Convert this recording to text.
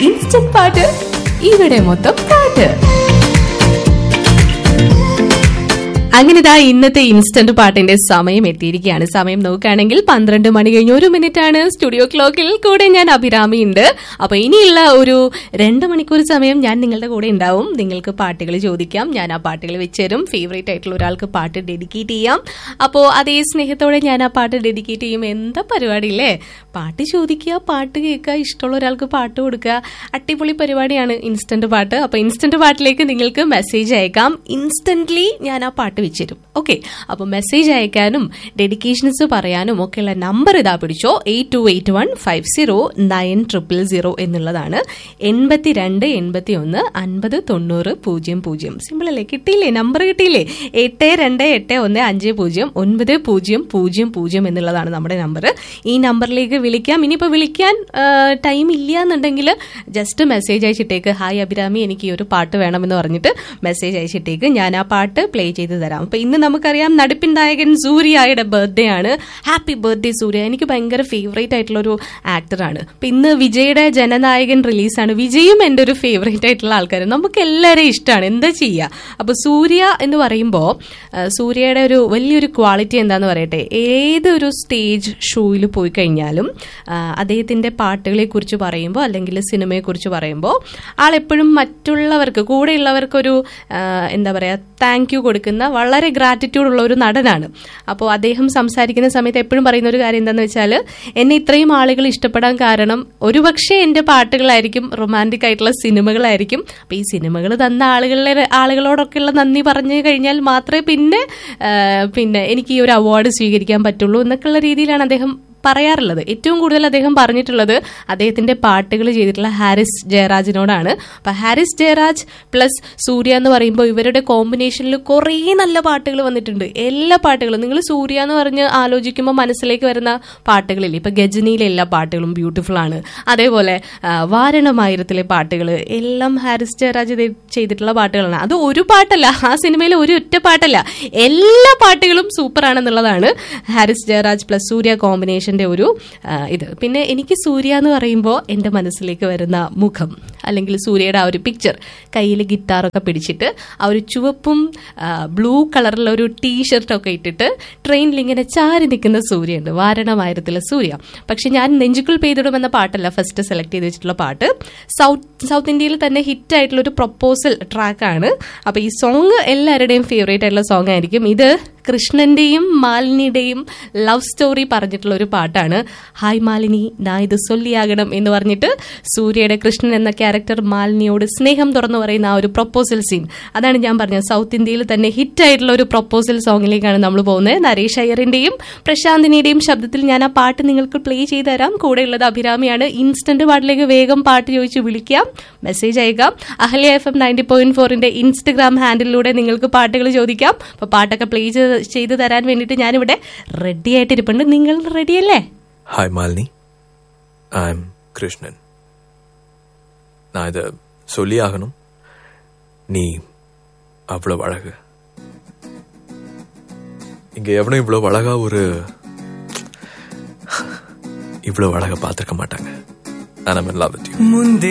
instant പാട്ട് ഇവിടെ മൊത്തം പാട്ട് അങ്ങനെ ഇതാ ഇന്നത്തെ ഇൻസ്റ്റന്റ് പാട്ടിന്റെ സമയം എത്തിയിരിക്കുകയാണ് സമയം നോക്കുകയാണെങ്കിൽ പന്ത്രണ്ട് മണി കഴിഞ്ഞ് ഒരു മിനിറ്റ് ആണ് സ്റ്റുഡിയോ ക്ലോക്കിൽ കൂടെ ഞാൻ അഭിരാമി ഉണ്ട് അപ്പൊ ഇനിയുള്ള ഒരു രണ്ട് മണിക്കൂർ സമയം ഞാൻ നിങ്ങളുടെ കൂടെ ഉണ്ടാവും നിങ്ങൾക്ക് പാട്ടുകൾ ചോദിക്കാം ഞാൻ ആ പാട്ടുകൾ വെച്ചുതരും ഫേവറേറ്റ് ആയിട്ടുള്ള ഒരാൾക്ക് പാട്ട് ഡെഡിക്കേറ്റ് ചെയ്യാം അപ്പോൾ അതേ സ്നേഹത്തോടെ ഞാൻ ആ പാട്ട് ഡെഡിക്കേറ്റ് ചെയ്യും എന്താ പരിപാടി അല്ലേ പാട്ട് ചോദിക്കുക പാട്ട് കേൾക്കുക ഇഷ്ടമുള്ള ഒരാൾക്ക് പാട്ട് കൊടുക്കുക അടിപൊളി പരിപാടിയാണ് ഇൻസ്റ്റന്റ് പാട്ട് അപ്പൊ ഇൻസ്റ്റന്റ് പാട്ടിലേക്ക് നിങ്ങൾക്ക് മെസ്സേജ് അയക്കാം ഇൻസ്റ്റന്റ്ലി ഞാൻ ആ പാട്ട് വെച്ചുതരും ഓക്കെ അപ്പൊ മെസ്സേജ് അയക്കാനും ഡെഡിക്കേഷൻസ് പറയാനും ഒക്കെയുള്ള നമ്പർ ഇതാ പിടിച്ചോ eight two eight one five zero nine triple zero എന്നുള്ളതാണ് എൺപത്തി രണ്ട് എൺപത്തി ഒന്ന് അൻപത് തൊണ്ണൂറ് പൂജ്യം പൂജ്യം സിമ്പിൾ അല്ലേ കിട്ടിയില്ലേ നമ്പർ കിട്ടിയില്ലേ എട്ട് രണ്ട് എട്ട് ഒന്ന് അഞ്ച് പൂജ്യം ഒൻപത് പൂജ്യം പൂജ്യം പൂജ്യം എന്നുള്ളതാണ് നമ്മുടെ നമ്പർ ഈ നമ്പറിലേക്ക് വിളിക്കാം ഇനിയിപ്പോൾ വിളിക്കാൻ ടൈം ഇല്ല എന്നുണ്ടെങ്കിൽ ജസ്റ്റ് മെസ്സേജ് അയച്ചിട്ടേക്ക് ഹായ് അഭിരാമി എനിക്ക് ഈ ഒരു പാട്ട് വേണമെന്ന് പറഞ്ഞിട്ട് മെസ്സേജ് അയച്ചിട്ടേക്ക് ഞാൻ ആ പാട്ട് പ്ലേ ചെയ്ത് തരാം അപ്പൊ ഇന്ന് നമുക്കറിയാം നടിപ്പിൻ നായകൻ സൂര്യയുടെ ബർത്ത്ഡേ ആണ് ഹാപ്പി ബർത്ത്ഡേ സൂര്യ എനിക്ക് ഭയങ്കര ഫേവറേറ്റ് ആയിട്ടുള്ള ഒരു ആക്ടറാണ് അപ്പൊ ഇന്ന് വിജയുടെ ജനനായകൻ റിലീസാണ് വിജയും എൻ്റെ ഒരു ഫേവറേറ്റ് ആയിട്ടുള്ള ആൾക്കാർ നമുക്ക് എല്ലാവരെയും ഇഷ്ടമാണ് എന്താ ചെയ്യുക അപ്പൊ സൂര്യ എന്ന് പറയുമ്പോൾ സൂര്യയുടെ ഒരു വലിയൊരു ക്വാളിറ്റി എന്താന്ന് പറയട്ടെ ഏതൊരു സ്റ്റേജ് ഷോയിൽ പോയി കഴിഞ്ഞാലും ആ, അദ്ദേഹത്തിന്റെ പാട്ടുകളെ കുറിച്ച് പറയുമ്പോൾ അല്ലെങ്കിൽ സിനിമയെ കുറിച്ച് പറയുമ്പോൾ ആളെപ്പോഴും മറ്റുള്ളവർക്ക് കൂടെയുള്ളവർക്കൊരു ആ, എന്താ പറയാ താങ്ക് യു കൊടുക്കുന്ന വളരെ ഗ്രാറ്റിറ്റ്യൂഡ് ഉള്ള ഒരു നടനാണ് അപ്പോൾ അദ്ദേഹം സംസാരിക്കുന്ന സമയത്ത് എപ്പോഴും പറയുന്ന ഒരു കാര്യം എന്താണെന്ന് വെച്ചാൽ എന്നെ ഇത്രയും ആളുകൾ ഇഷ്ടപ്പെടാൻ കാരണം ഒരുപക്ഷെ എൻ്റെ പാട്ടുകളായിരിക്കും റൊമാൻറ്റിക് ആയിട്ടുള്ള സിനിമകളായിരിക്കും അപ്പോൾ ഈ സിനിമകൾ തന്ന ആളുകളുടെ ആളുകളോടൊക്കെയുള്ള നന്ദി പറഞ്ഞു കഴിഞ്ഞാൽ മാത്രമേ പിന്നെ ആ, പിന്നെ എനിക്ക് ഈ ഒരു അവാർഡ് സ്വീകരിക്കാൻ പറ്റുള്ളൂ എന്നൊക്കെയുള്ള രീതിയിലാണ് അദ്ദേഹം പറയാറുള്ളത് ഏറ്റവും കൂടുതൽ അദ്ദേഹം പറഞ്ഞിട്ടുള്ളത് അദ്ദേഹത്തിന്റെ പാട്ടുകൾ ചെയ്തിട്ടുള്ള ഹാരിസ് ജയരാജിനോടാണ് അപ്പൊ ഹാരിസ് ജയരാജ് പ്ലസ് സൂര്യ എന്ന് പറയുമ്പോൾ ഇവരുടെ കോമ്പിനേഷനിൽ കുറേ നല്ല പാട്ടുകൾ വന്നിട്ടുണ്ട് എല്ലാ പാട്ടുകളും നിങ്ങൾ സൂര്യ എന്ന് പറഞ്ഞ് ആലോചിക്കുമ്പോൾ മനസ്സിലേക്ക് വരുന്ന പാട്ടുകളില്ലേ ഇപ്പൊ ഗജനിയിലെ എല്ലാ പാട്ടുകളും ബ്യൂട്ടിഫുൾ ആണ് അതേപോലെ ആ, വാരണമായിരത്തിലെ പാട്ടുകൾ എല്ലാം ഹാരിസ് ജയരാജ് ഇത് ചെയ്തിട്ടുള്ള പാട്ടുകളാണ് അത് ഒരു പാട്ടല്ല ആ സിനിമയിലെ ഒരു ഒറ്റ പാട്ടല്ല എല്ലാ പാട്ടുകളും സൂപ്പർ ആണെന്നുള്ളതാണ് ഹാരിസ് ജയരാജ് പ്ലസ് സൂര്യ കോമ്പിനേഷന്റെ ഒരു ആ, ഇത് പിന്നെ എനിക്ക് സൂര്യ എന്ന് പറയുമ്പോൾ എൻ്റെ മനസ്സിലേക്ക് വരുന്ന മുഖം അല്ലെങ്കിൽ സൂര്യയുടെ ആ ഒരു പിക്ചർ കയ്യിൽ ഗിറ്റാറൊക്കെ പിടിച്ചിട്ട് ആ ഒരു ചുവപ്പും ബ്ലൂ കളറിലുള്ള ഒരു ടീ ഷർട്ടൊക്കെ ഇട്ടിട്ട് ട്രെയിനിൽ ഇങ്ങനെ ചാരി നിൽക്കുന്ന സൂര്യയുണ്ട് വാരണമായിരത്തിലെ സൂര്യ പക്ഷെ ഞാൻ നെഞ്ചുക്കുൾ പെയ്തിടും എന്ന പാട്ടല്ല ഫസ്റ്റ് സെലക്ട് ചെയ്ത് വെച്ചിട്ടുള്ള പാട്ട് സൗത്ത് സൗത്ത് ഇന്ത്യയിൽ തന്നെ ഹിറ്റ് ആയിട്ടുള്ള ഒരു പ്രൊപ്പോസൽ ട്രാക്കാണ് അപ്പൊ ഈ സോങ് എല്ലാവരുടെയും ഫേവറേറ്റ് ആയിട്ടുള്ള സോങ് ആയിരിക്കും ഇത് കൃഷ്ണന്റെയും മാലിനിയുടെയും ലവ് സ്റ്റോറി പറഞ്ഞിട്ടുള്ള ഒരു പാട്ടാണ് ഹായ് മാലിനി നാ ഇത് സൊല്ലിയാകണം എന്ന് പറഞ്ഞിട്ട് സൂര്യയുടെ കൃഷ്ണൻ എന്ന ക്യാരക്ടർ മാലിനിയോട് സ്നേഹം തുറന്നു പറയുന്ന ആ ഒരു പ്രൊപ്പോസൽ സീൻ അതാണ് ഞാൻ പറഞ്ഞത് സൗത്ത് ഇന്ത്യയിൽ തന്നെ ഹിറ്റ് ആയിട്ടുള്ള ഒരു പ്രൊപ്പോസൽ സോങ്ങിലേക്കാണ് നമ്മൾ പോകുന്നത് നരേഷ് അയ്യറിന്റെയും പ്രശാന്തിനിയുടെയും ശബ്ദത്തിൽ ഞാൻ ആ പാട്ട് നിങ്ങൾക്ക് പ്ലേ ചെയ്ത് തരാം കൂടെയുള്ളത് അഭിരാമിയാണ് ഇൻസ്റ്റന്റ് പാട്ടിലേക്ക് വേഗം പാട്ട് ചോദിച്ച് വിളിക്കാം മെസ്സേജ് അയക്കാം Ahalya F M ninety point ഫോറിന്റെ ഇൻസ്റ്റഗ്രാം ഹാൻഡിലൂടെ നിങ്ങൾക്ക് പാട്ടുകൾ ചോദിക്കാം അപ്പൊ പാട്ടൊക്കെ പ്ലേ ചെയ്ത് തരാൻ വേണ്ടിയിട്ട് ഞാനിവിടെ റെഡി ആയിട്ടിരിപ്പുണ്ട് നിങ്ങൾ റെഡിയല്ലേ hi Malini I am Krishnan நான் இதை சொல்லி ஆகணும் நீ அவ்வளவு அழகு இங்க எவனும் இவ்வளவு அழகா ஒரு இவ்வளவு அழகா பார்த்திருக்க மாட்டாங்க நான் லவ் வித் யூ ಮುಂದೆ